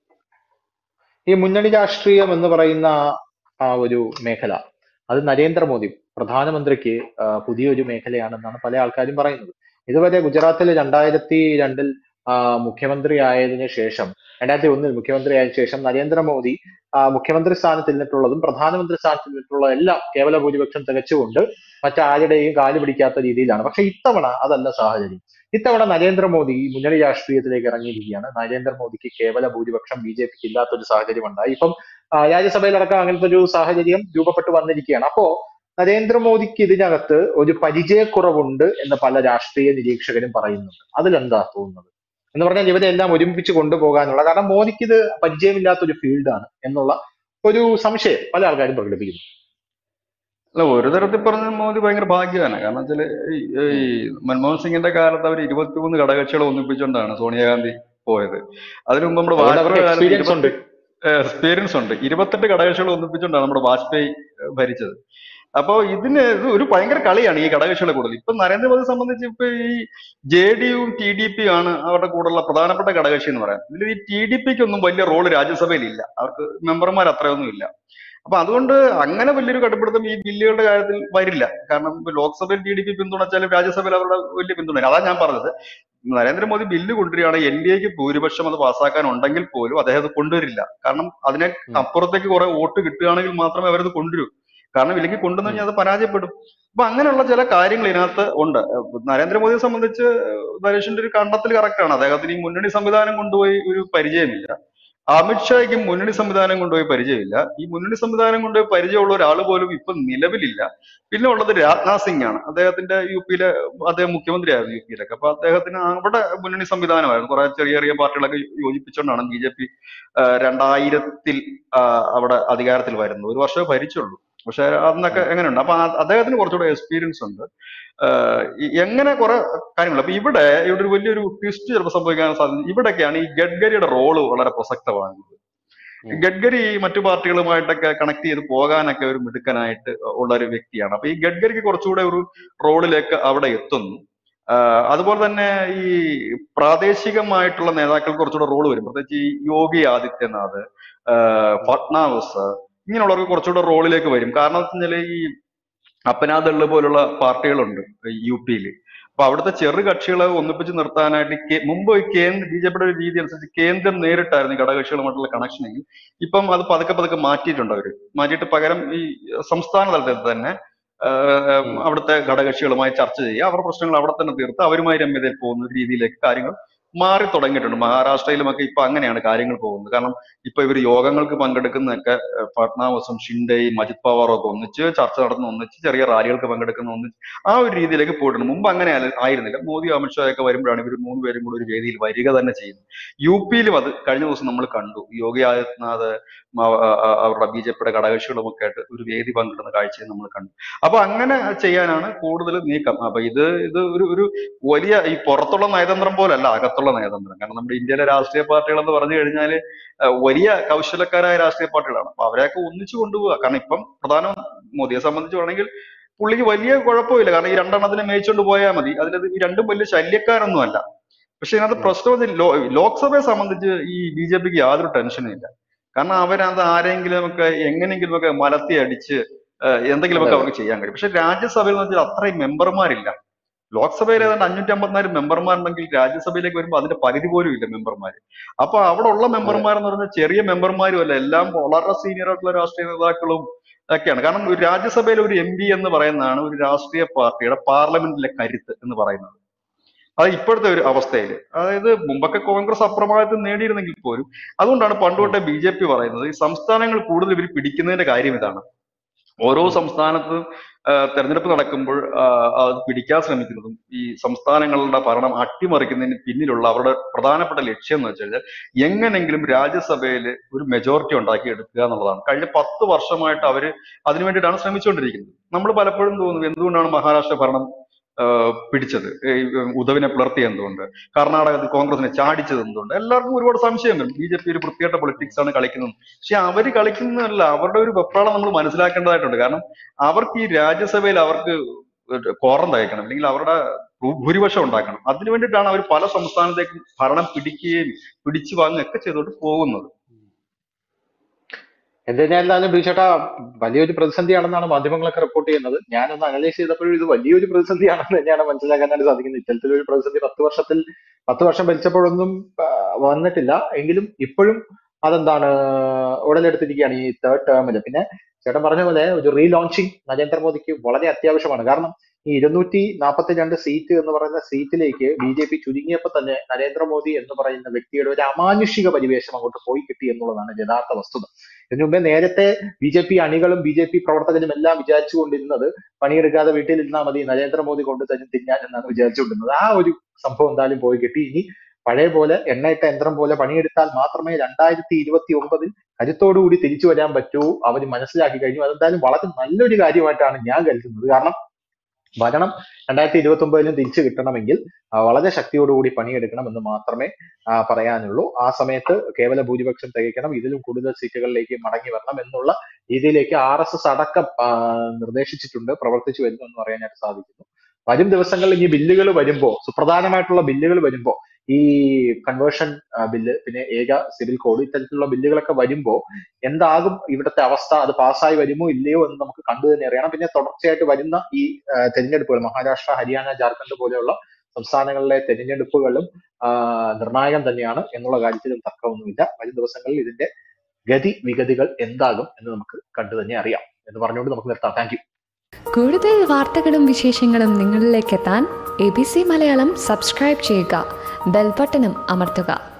ഈ മുന്നണി രാഷ്ട്രീയം എന്ന് പറയുന്ന ആ ഒരു മേഖല അത് നരേന്ദ്രമോദി പ്രധാനമന്ത്രിക്ക് ആ, പുതിയൊരു മേഖലയാണെന്നാണ് പല ആൾക്കാരും പറയുന്നത് ഇതുവരെ ഗുജറാത്തിൽ രണ്ടായിരത്തി രണ്ടിൽ ആ, മുഖ്യമന്ത്രി ആയതിനു ശേഷം രണ്ടായിരത്തി ഒന്നിൽ മുഖ്യമന്ത്രി ആയതിനു ശേഷം നരേന്ദ്രമോദി ആ, മുഖ്യമന്ത്രി സ്ഥാനത്ത് ഇരുന്നിട്ടുള്ളതും പ്രധാനമന്ത്രി സ്ഥാനത്ത് ഇരുന്നിട്ടുള്ള എല്ലാം കേവല ഭൂരിപക്ഷം തികച്ചുകൊണ്ട് മറ്റാരുടെയും കാല് പിടിക്കാത്ത രീതിയിലാണ് പക്ഷെ ഇത്തവണ അതല്ല സാഹചര്യം ഇത്തവണ നരേന്ദ്രമോദി ഈ മുന്നണി രാഷ്ട്രീയത്തിലേക്ക് ഇറങ്ങിയിരിക്കുകയാണ് നരേന്ദ്രമോദിക്ക് കേവല ഭൂരിപക്ഷം ബി ജെ പിക്ക് ഇല്ലാത്തൊരു സാഹചര്യം ഉണ്ടായി ഇപ്പം ആ, രാജ്യസഭയിലടക്കം അങ്ങനത്തെ ഒരു സാഹചര്യം രൂപപ്പെട്ടു വന്നിരിക്കുകയാണ് അപ്പോ നരേന്ദ്രമോദിക്ക് ഇതിനകത്ത് ഒരു പരിചയക്കുറവുണ്ട് എന്ന് പല രാഷ്ട്രീയ നിരീക്ഷകരും പറയുന്നുണ്ട് അതിലെന്താ തോന്നുന്നത് എന്ന് പറഞ്ഞാൽ ഇവരെ എല്ലാം ഒരുമിപ്പിച്ച് കൊണ്ടുപോകാനുള്ള കാരണം മോദിക്ക് ഇത് പരിചയമില്ലാത്ത ഒരു ഫീൽഡാണ് എന്നുള്ള ഒരു സംശയം പല ആൾക്കാരും പ്രകടിപ്പിക്കുന്നു അല്ല ഒരു തരത്തിൽ പറഞ്ഞ മോദി ഭയങ്കര ഭാഗ്യമാണ് കാരണം വെച്ചാല് ഈ ഈ മൻമോഹൻ സിംഗിന്റെ കാലത്ത് അവർ ഇരുപത്തിമൂന്ന് ഘടകകക്ഷികളെ ഒന്നിപ്പിച്ചുകൊണ്ടാണ് സോണിയാഗാന്ധി പോയത് അതിനു മുമ്പ് നമ്മുടെ അതുകൊണ്ട് അവർക്ക് വാജ്പേയി കാലത്ത് എക്സ്പീരിയൻസ് ഉണ്ട് ഇരുപത്തി എക്സ്പീരിയൻസ് ഉണ്ട് ഇരുപത്തെട്ട് ഘടകകക്ഷികൾ ഒന്നിപ്പിച്ചുകൊണ്ടാണ് നമ്മുടെ വാജ്പേയി ഏഹ്, ഭരിച്ചത് അപ്പോ ഇതിന് ഇത് ഒരു ഭയങ്കര കളിയാണ് ഈ ഘടകകക്ഷികളെ കൂടുതൽ ഇപ്പൊ നരേന്ദ്രമോദി സംബന്ധിച്ച് ഇപ്പൊ ഈ ജെ ഡി യും ടി ഡി പി ആണ് അവരുടെ കൂടെയുള്ള പ്രധാനപ്പെട്ട ഘടകകക്ഷി എന്ന് പറയാം ഇതിൽ ഈ ടി ഡി പിക്ക് ഒന്നും വലിയ റോള് രാജ്യസഭയിൽ ഇല്ല അവർക്ക് മെമ്പർമാർ അത്രയൊന്നും ഇല്ല അപ്പൊ അതുകൊണ്ട് അങ്ങനെ വലിയൊരു കടുപ്പിടുത്തം ഈ ബില്ലുകളുടെ കാര്യത്തിൽ വരില്ല കാരണം ഇപ്പൊ ലോക്സഭയിൽ ടി ഡി പി പിന്തുണച്ചാലും രാജ്യസഭയിൽ അവരുടെ വലിയ പിന്തുണ അതാ ഞാൻ പറഞ്ഞത് നരേന്ദ്രമോദി ബില്ല് കൊണ്ടുവരികയാണ് എൻ ഡി എക്ക് ഭൂരിപക്ഷം അത് പാസ്സാക്കാൻ ഉണ്ടെങ്കിൽ പോലും അദ്ദേഹം അത് കൊണ്ടുവരില്ല കാരണം അതിനെ ഉം. അപ്പുറത്തേക്ക് കുറെ വോട്ട് കിട്ടുകയാണെങ്കിൽ മാത്രമേ അവരത് കൊണ്ടുവരൂ കാരണം ഇല്ലെങ്കിൽ കൊണ്ടുവന്നു കഴിഞ്ഞാൽ അത് പരാജയപ്പെടും അപ്പൊ അങ്ങനെയുള്ള ചില കാര്യങ്ങൾ ഇതിനകത്ത് ഉണ്ട് ഏഹ് നരേന്ദ്രമോദിയെ സംബന്ധിച്ച് നരേഷിന്റെ ഒരു കണ്ടെത്തൽ കറക്റ്റ് ആണ് അദ്ദേഹത്തിന് ഈ മുന്നണി സംവിധാനം കൊണ്ടുപോയി ഒരു പരിചയമില്ല അമിത്ഷായ്ക്ക് മുന്നണി സംവിധാനം കൊണ്ടുപോയി പരിചയമില്ല ഈ മുന്നണി സംവിധാനം കൊണ്ടുപോയി പരിചയമുള്ള ഒരാൾ പോലും ഇപ്പൊ നിലവിലില്ല പിന്നെ ഉള്ളത് രാജ്നാഥ് സിംഗ് ആണ് അദ്ദേഹത്തിന്റെ യു പിയിലെ അദ്ദേഹം മുഖ്യമന്ത്രിയായിരുന്നു യു പിയിലൊക്കെ അപ്പൊ അദ്ദേഹത്തിന് അവിടെ മുന്നണി സംവിധാനമായിരുന്നു കുറെ ചെറിയ ചെറിയ പാർട്ടികളൊക്കെ യോജിപ്പിച്ചുകൊണ്ടാണ് ബി ജെ പി രണ്ടായിരത്തിൽ ആ, അവിടെ അധികാരത്തിൽ വരുന്നത് ഒരു വർഷമേ ഭരിച്ചുള്ളൂ പക്ഷെ അന്നൊക്കെ എങ്ങനെയുണ്ട് അപ്പൊ ആ- അദ്ദേഹത്തിന് കുറച്ചുകൂടെ എക്സ്പീരിയൻസ് ഉണ്ട് ആഹ് ഈ എങ്ങനെ കുറെ കാര്യങ്ങൾ അപ്പൊ ഇവിടെ ഇവിടെ ഒരു വലിയൊരു ട്വിസ്റ്റ് ചിലപ്പോൾ സംഭവിക്കാൻ സാധ്യത ഇവിടെയൊക്കെയാണ് ഈ ഗഡ്കരിയുടെ റോള് വളരെ പ്രസക്തമാകുന്നത് ഉം. ഗഡ്കരി മറ്റു പാർട്ടികളുമായിട്ടൊക്കെ കണക്ട് ചെയ്ത് പോകാനൊക്കെ ഒരു മിടുക്കനായിട്ട് ഉള്ള ഒരു വ്യക്തിയാണ് അപ്പൊ ഈ ഗഡ്കരിക്ക് കുറച്ചുകൂടെ ഒരു റോളിലേക്ക് അവിടെ എത്തുന്നു ആഹ് അതുപോലെ തന്നെ ഈ പ്രാദേശികമായിട്ടുള്ള നേതാക്കൾക്ക് കുറച്ചുകൂടെ റോള് വരും പ്രത്യേകിച്ച് ഈ യോഗി ആദിത്യനാഥ് ആഹ് ഫട്നാവിസ് ഇങ്ങനെയുള്ളവർക്ക് കുറച്ചുകൂടെ റോളിലേക്ക് വരും കാരണം എന്ന് വെച്ചാൽ ഈ അപ്പനാദള് പോലുള്ള പാർട്ടികളുണ്ട് യു പിയിൽ അപ്പൊ അവിടുത്തെ ചെറു കക്ഷികളെ ഒന്നിപ്പിച്ച് നിർത്താനായിട്ട് കേ- മുമ്പ് ഈ കേന്ദ്ര ബി ജെ പിയുടെ ഒരു രീതി അനുസരിച്ച് കേന്ദ്രം നേരിട്ടായിരുന്നു ഈ ഘടകകക്ഷികളുമായിട്ടുള്ള കണക്ഷൻ എങ്കിൽ ഇപ്പം അത് പതുക്കെ പതുക്കെ മാറ്റിയിട്ടുണ്ട് അവര് മാറ്റിയിട്ട് പകരം ഈ സംസ്ഥാന തലത്തിൽ തന്നെ ആഹ് ഉം. അവിടുത്തെ ഘടകകക്ഷികളുമായി ചർച്ച ചെയ്യുക അവരുടെ പ്രശ്നങ്ങൾ അവിടെ തന്നെ തീർത്ത് അവരുമായി രമ്യതയിൽ പോകുന്ന ഒരു രീതിയിലേക്ക് കാര്യങ്ങൾ മാറി തുടങ്ങിയിട്ടുണ്ട് മഹാരാഷ്ട്രയിലുമൊക്കെ ഇപ്പൊ അങ്ങനെയാണ് കാര്യങ്ങൾ പോകുന്നത് കാരണം ഇപ്പൊ ഇവർ യോഗങ്ങൾക്ക് പങ്കെടുക്കുന്നതൊക്കെ ഏഹ് ഫട്നാവിസും ഷിൻഡെയും അജിത് പവാറും ഒക്കെ ഒന്നിച്ച് ചർച്ച നടത്തുന്ന ഒന്നിച്ച് ചെറിയ റാലികൾക്ക് പങ്കെടുക്കുന്ന ഒന്നിച്ച് ആ ഒരു രീതിയിലേക്ക് പോയിട്ടുണ്ട് മുമ്പ് അങ്ങനെ ആല- ആയിരുന്നില്ല മോദി അമിത്ഷാ ഒക്കെ വരുമ്പോഴാണ് ഇവർ മൂന്ന് പേരും കൂടി ഒരു വേദിയിൽ വരിക തന്നെ ചെയ്യുന്നത് യു പിയിലും അത് കഴിഞ്ഞ ദിവസം നമ്മൾ കണ്ടു യോഗി ആദിത്യനാഥ് മ- ആ- ആ- അവരുടെ ബി ജെ പിയുടെ ഘടകകക്ഷികളും ഒക്കെ ആയിട്ട് ഒരു വേദി പങ്കിടുന്ന കാഴ്ചയും നമ്മൾ കണ്ടു അപ്പൊ അങ്ങനെ ചെയ്യാനാണ് കൂടുതൽ നീക്കം അപ്പൊ ഇത് ഇത് ഒരു ഒരു വലിയ ഈ പുറത്തുള്ള നയതന്ത്രം പോലല്ല അകത്തുള്ള നയതന്ത്രം കാരണം നമ്മുടെ ഇന്ത്യയിലെ രാഷ്ട്രീയ പാർട്ടികൾ എന്ന് പറഞ്ഞു കഴിഞ്ഞാൽ വലിയ കൗശലക്കാരായ രാഷ്ട്രീയ പാർട്ടികളാണ് അപ്പൊ അവരെയൊക്കെ ഒന്നിച്ചു കൊണ്ടുപോവുക കാരണം ഇപ്പം പ്രധാന മോദിയെ സംബന്ധിച്ച് വേണമെങ്കിൽ പുള്ളിക്ക് വലിയ കുഴപ്പമില്ല കാരണം ഈ രണ്ടെണ്ണത്തിനെ മേയിച്ചുകൊണ്ട് പോയാൽ മതി അതിലത് ഈ രണ്ടും വലിയ ശല്യക്കാരൊന്നും അല്ല പക്ഷെ ഇതിനകത്ത് പ്രശ്നം വെച്ചാൽ ലോ ലോക്സഭയെ സംബന്ധിച്ച് ഈ ബി ജെ പിക്ക് യാതൊരു ടെൻഷനും ഇല്ല കാരണം അവരത് ആരെങ്കിലും ഒക്കെ എങ്ങനെയെങ്കിലും ഒക്കെ മലത്തി അടിച്ച് ഏഹ് എന്തെങ്കിലുമൊക്കെ അതെ. അവർക്ക് ചെയ്യാൻ കഴിയും പക്ഷെ രാജ്യസഭയിൽ എന്ന് വെച്ചാൽ അത്രയും മെമ്പർമാരില്ല ലോക്സഭയിൽ ഏതാണ്ട് അഞ്ഞൂറ്റി അമ്പത്തിനാല് മെമ്പർമാരുണ്ടെങ്കിൽ രാജ്യസഭയിലേക്ക് വരുമ്പോൾ അതിന്റെ പരിധി പോലും ഇല്ല മെമ്പർമാർ അപ്പൊ അവിടെ ഉള്ള മെമ്പർമാർ എന്ന് പറഞ്ഞാൽ ചെറിയ മെമ്പർമാരും അല്ല എല്ലാം വളരെ സീനിയർ ആയിട്ടുള്ള രാഷ്ട്രീയ നേതാക്കളും ഒക്കെയാണ് കാരണം ഒരു രാജ്യസഭയിൽ ഒരു എം പി എന്ന് പറയുന്നതാണ് ഒരു രാഷ്ട്രീയ പാർട്ടിയുടെ പാർലമെന്റിലെ കരുത്ത് എന്ന് പറയുന്നത് അത് ഇപ്പോഴത്തെ ഒരു അവസ്ഥയിൽ അതായത് മുമ്പൊക്കെ കോൺഗ്രസ് അപ്രമാദത്തിൽ നേടിയിരുന്നെങ്കിൽ പോലും അതുകൊണ്ടാണ് പണ്ട് തൊട്ടേ ബി ജെ പി പറയുന്നത് ഈ സംസ്ഥാനങ്ങൾ കൂടുതൽ ഇവർ പിടിക്കുന്നതിന്റെ കാര്യം ഇതാണ് ഓരോ സംസ്ഥാനത്തും ആ, തെരഞ്ഞെടുപ്പ് നടക്കുമ്പോൾ ആ, അത് പിടിക്കാൻ ശ്രമിക്കുന്നതും ഈ സംസ്ഥാനങ്ങളുടെ ഭരണം അട്ടിമറിക്കുന്നതിന് പിന്നിലുള്ള അവരുടെ പ്രധാനപ്പെട്ട ലക്ഷ്യം എന്ന് വെച്ച് കഴിഞ്ഞാൽ എങ്ങനെങ്കിലും രാജ്യസഭയിൽ ഒരു മെജോറിറ്റി ഉണ്ടാക്കി എടുക്കുക എന്നുള്ളതാണ് കഴിഞ്ഞ പത്ത് വർഷമായിട്ട് അവര് അതിനു വേണ്ടിയിട്ടാണ് ശ്രമിച്ചുകൊണ്ടിരിക്കുന്നത് നമ്മൾ പലപ്പോഴും തോന്നുന്നു എന്തുകൊണ്ടാണ് മഹാരാഷ്ട്ര ഭരണം ആ, പിടിച്ചത് ഈ ഉദ്ധവിനെ പിളർത്തിയത് എന്തുകൊണ്ട് കർണാടകത്തിൽ കോൺഗ്രസിനെ ചാടിച്ചത് എന്തുകൊണ്ട് എല്ലാവർക്കും ഒരുപാട് സംശയം വരും ബി ജെ പി ഒരു വൃത്തികെട്ട പൊളിറ്റിക്സ് ആണ് കളിക്കുന്നത് പക്ഷെ അവര് കളിക്കുന്നതല്ല അവരുടെ ഒരു വെപ്രാളം നമ്മൾ മനസ്സിലാക്കേണ്ടതായിട്ടുണ്ട് കാരണം അവർക്ക് ഈ രാജ്യസഭയിൽ അവർക്ക് കോറം തയ്ക്കണം അല്ലെങ്കിൽ അവരുടെ ഭൂ- ഭൂരിപക്ഷം ഉണ്ടാക്കണം അതിനു വേണ്ടിയിട്ടാണ് അവർ പല സംസ്ഥാനത്തേക്കും ഭരണം പിടിക്കുകയും പിടിച്ചു വാങ്ങുകയും ഒക്കെ ചെയ്തോട്ട് പോകുന്നത് എന്തായാലും ബിജുചേട്ടാ വലിയൊരു പ്രതിസന്ധിയാണെന്നാണ് മാധ്യമങ്ങളൊക്കെ റിപ്പോർട്ട് ചെയ്യുന്നത് ഞാനൊന്ന് അനലൈസ് ചെയ്തപ്പോഴും ഇത് വലിയൊരു പ്രതിസന്ധിയാണെന്ന് തന്നെയാണ് മനസ്സിലാക്കാനായിട്ട് സാധിക്കുന്നത് ഇത്തരത്തിലൊരു പ്രതിസന്ധി പത്ത് വർഷത്തിൽ പത്ത് വർഷം ഭരിച്ചപ്പോഴൊന്നും ആ, വന്നിട്ടില്ല എങ്കിലും ഇപ്പോഴും അതെന്താണ് ഉടലെടുത്തിരിക്കുകയാണ് ഈ തേർഡ് ടേമിൽ പിന്നെ ചേട്ടൻ പറഞ്ഞ പോലെ ഒരു റീലോഞ്ചിങ് നരേന്ദ്രമോദിക്ക് വളരെ അത്യാവശ്യമാണ് കാരണം ഈ ഇരുന്നൂറ്റി നാൽപ്പത്തി രണ്ട് സീറ്റ് എന്ന് പറയുന്ന സീറ്റിലേക്ക് ബി ജെ പി ചുരുങ്ങിയപ്പോൾ തന്നെ നരേന്ദ്രമോദി എന്ന് പറയുന്ന വ്യക്തിയുടെ ഒരു അമാനുഷിക പരിവേഷം അങ്ങോട്ട് പോയി കിട്ടി എന്നുള്ളതാണ് യഥാർത്ഥ വസ്തുത ഇതിനു മുമ്പേ നേരത്തെ ബി ജെ പി അണികളും ബി ജെ പി പ്രവർത്തകരും എല്ലാം വിചാരിച്ചുകൊണ്ടിരുന്നത് പണിയെടുക്കാതെ വീട്ടിലിരുന്നാൽ മതി നരേന്ദ്രമോദി കൊണ്ട് തരും തിന്നാൻ എന്നാണ് വിചാരിച്ചുകൊണ്ടിരുന്നത് ആ ഒരു സംഭവം എന്തായാലും പോയി കിട്ടി ഇനി പഴയ പോലെ എണ്ണയിട്ട യന്ത്രം പോലെ പണിയെടുത്താൽ മാത്രമേ രണ്ടായിരത്തി ഇരുപത്തി ഒമ്പതിൽ കരുത്തോടുകൂടി തിരിച്ചു വരാൻ പറ്റൂ അവർ മനസ്സിലാക്കി കഴിഞ്ഞു അതെന്തായാലും വളരെ നല്ലൊരു കാര്യമായിട്ടാണ് ഞാൻ കരുതുന്നത് കാരണം ഭരണം രണ്ടായിരത്തി ഇരുപത്തി ഒമ്പതിലും തിരിച്ചു കിട്ടണമെങ്കിൽ ആ, വളരെ ശക്തിയോടുകൂടി പണിയെടുക്കണം എന്ന് മാത്രമേ ആ, പറയാനുള്ളൂ ആ സമയത്ത് കേവല ഭൂരിപക്ഷം തികയ്ക്കണം ഇതിലും കൂടുതൽ സീറ്റുകളിലേക്ക് മടങ്ങി വരണം എന്നുള്ള രീതിയിലേക്ക് ആർ എസ് എസ് അടക്കം ആ, നിർദ്ദേശിച്ചിട്ടുണ്ട് പ്രവർത്തിച്ചു വരുന്നു എന്ന് പറയാനായിട്ട് സാധിക്കുന്നു വരും ദിവസങ്ങളിൽ ഈ ബില്ലുകൾ വരുമ്പോ സുപ്രധാനമായിട്ടുള്ള ബില്ലുകൾ വരുമ്പോ ഈ കൺവേർഷൻ ബില്ല് പിന്നെ ഏക സിവിൽ കോഡ് ഇത്തരത്തിലുള്ള ബില്ലുകളൊക്കെ വരുമ്പോ എന്താകും ഇവിടുത്തെ അവസ്ഥ അത് പാസ്സായി വരുമോ ഇല്ലയോ എന്ന് നമുക്ക് കണ്ടു തന്നെ അറിയണം പിന്നെ തുടർച്ചയായിട്ട് വരുന്ന ഈ ആ, തെരഞ്ഞെടുപ്പുകൾ മഹാരാഷ്ട്ര ഹരിയാന ജാർഖണ്ഡ് പോലെയുള്ള സംസ്ഥാനങ്ങളിലെ തെരഞ്ഞെടുപ്പുകളും ആ, നിർണായകം തന്നെയാണ് എന്നുള്ള കാര്യത്തിലും തർക്കമൊന്നുമില്ല വരും ദിവസങ്ങളിൽ ഇതിന്റെ ഗതി വിഗതികൾ എന്താകും എന്ന് നമുക്ക് കണ്ടു തന്നെ അറിയാം എന്ന് പറഞ്ഞുകൊണ്ട് നമുക്ക് നിർത്താം താങ്ക് കൂടുതൽ വാർത്തകളും വിശേഷങ്ങളും നിങ്ങളിലേക്ക് എത്താൻ A B C Malayalam subscribe ചെയ്യുക ബെൽബട്ടനും അമർത്തുക